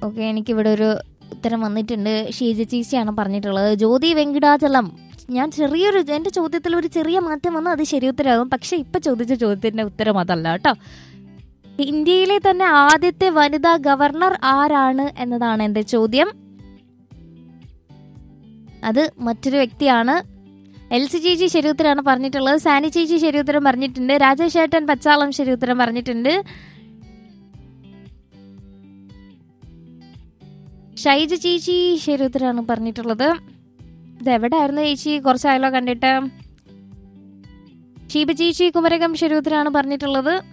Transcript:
okay എനിക്കിവിടെ ഒരു ഉത്തരം വന്നിട്ടുണ്ട് ഷീജ ചേച്ചിയാണ് പറഞ്ഞിട്ടുള്ളത് ജ്യോതി വെങ്കിടാചലം ഞാൻ ചെറിയൊരു എൻ്റെ ചോദ്യത്തിൽ ഒരു ചെറിയ മാറ്റം വന്നു അത് ശരി ഉത്തരമാകും പക്ഷെ ഇപ്പൊ ചോദിച്ച ചോദ്യത്തിന്റെ ഉത്തരം അതല്ല കേട്ടോ ഇന്ത്യയിലെ തന്നെ ആദ്യത്തെ വനിതാ ഗവർണർ ആരാണ് എന്നതാണ് എൻ്റെ ചോദ്യം അത് മറ്റൊരു വ്യക്തിയാണ് എൽ സി ചേച്ചി ശരി ഉത്തരമാണ് പറഞ്ഞിട്ടുള്ളത് സാനി ചേച്ചി ശരി ഉത്തരം പറഞ്ഞിട്ടുണ്ട് രാജേഷ് ഏട്ടൻ പച്ചാളം ശരി ഉത്തരം പറഞ്ഞിട്ടുണ്ട് ഷൈജ ചേച്ചി ശരി ഉത്തരമാണ് പറഞ്ഞിട്ടുള്ളത് ഇത് എവിടെയായിരുന്നു ചേച്ചി കുറച്ചായാലോ കണ്ടിട്ട് ഷീബ ചേച്ചി കുമരകം ശരി ഉത്തരമാണ് പറഞ്ഞിട്ടുള്ളത്